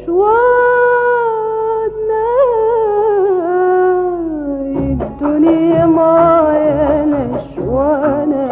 نشوانا الدنيا معايا نشوانا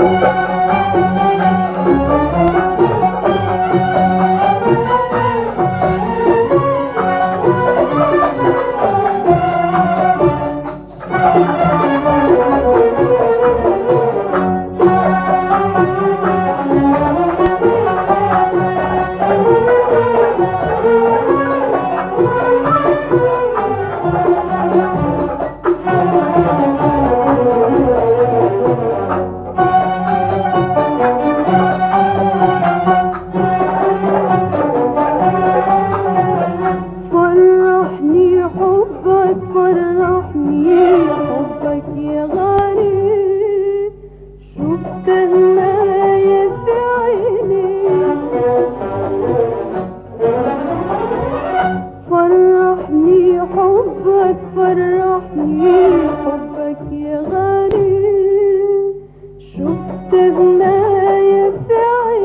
فرحني حبك فرحني حبك يا غالي شفت هنايا في عيني فرحني حبك فرحني حبك يا غالي شفت هنايا في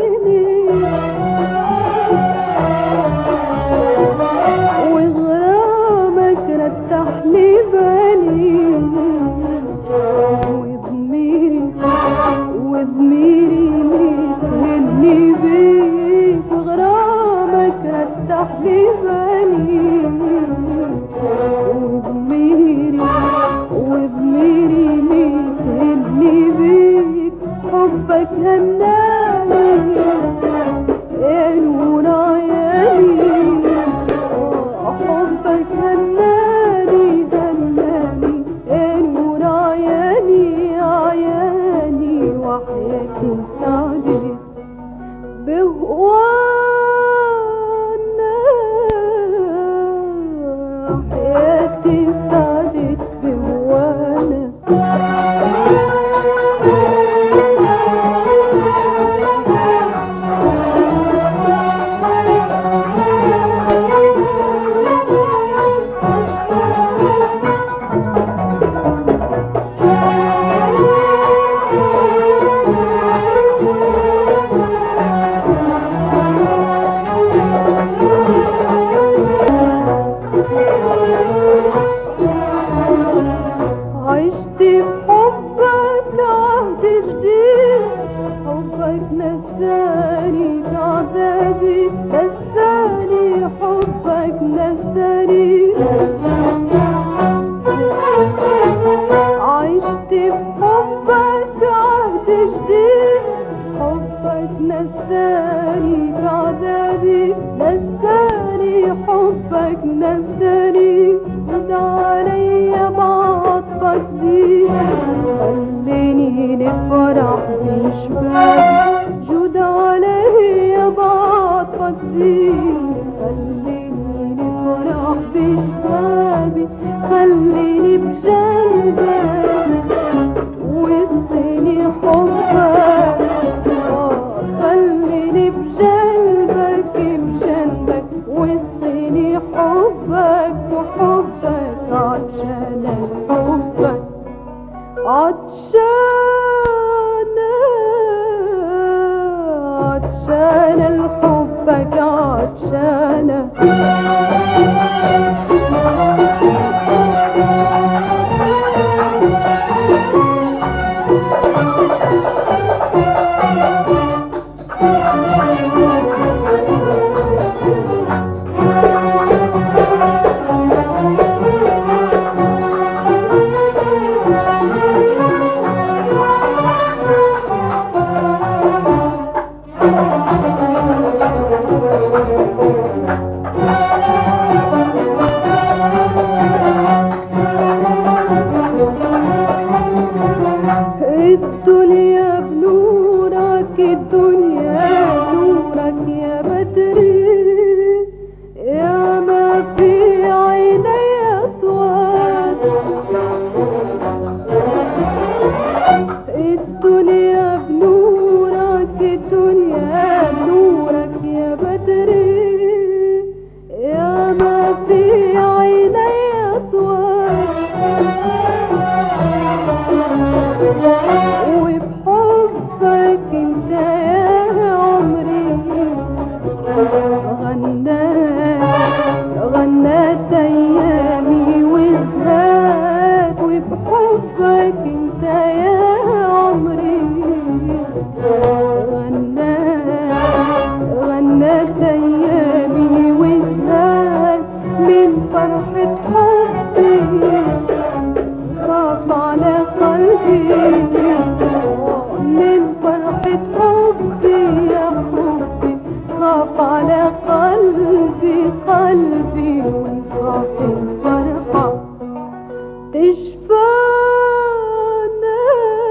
عيني وغرامك رتحني بالي وضميري وضميري متهني بيك وغرامك رتحني بالي وضميري وضميري متهني بيك حبك هناني يا نور عيني حبك هناني هناني يا نور عيني عيني وحياتي سعدي بهوانا حياتي سعدت بهوانا عشت بحبك عهد جديد حبك نساني بعذابي نساني حبك نساني عشت بحبك عهد جديد حبك نساني بعذابي نساني حبك نساني رد عليا بعطفك زيد خليني نفرح بشبابي جود عليا بعطفك زيد خليني نفرح بشبابي خليني بجنبك وسطني حبك آه، خليني بجنبك بجنبك وسطني حبك وحبك عطشان حبك عطشان عطشان حبك عطشانه فرحة حبي خاف على قلبي من فرحة حبي يا حبي خاف على قلبي قلبي ونخاف الفرحة تشفانا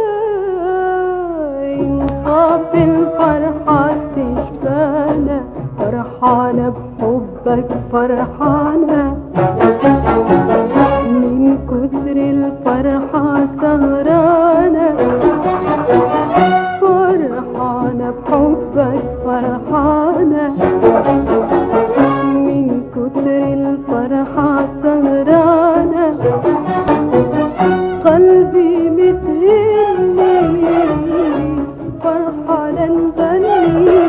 نخاف الفرحة تشفانا فرحانة بحبك فرحانة من كثر الفرحة سهرانة فرحانة بحبك فرحانة من كثر الفرحة سهرانة قلبي متهني فرحانة نغني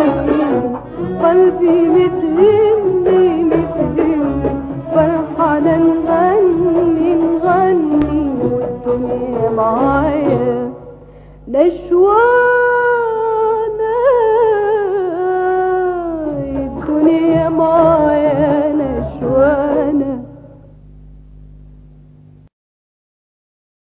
قلبي متهني متهني فرحانة نغني نغني والدنيا معايا نشوان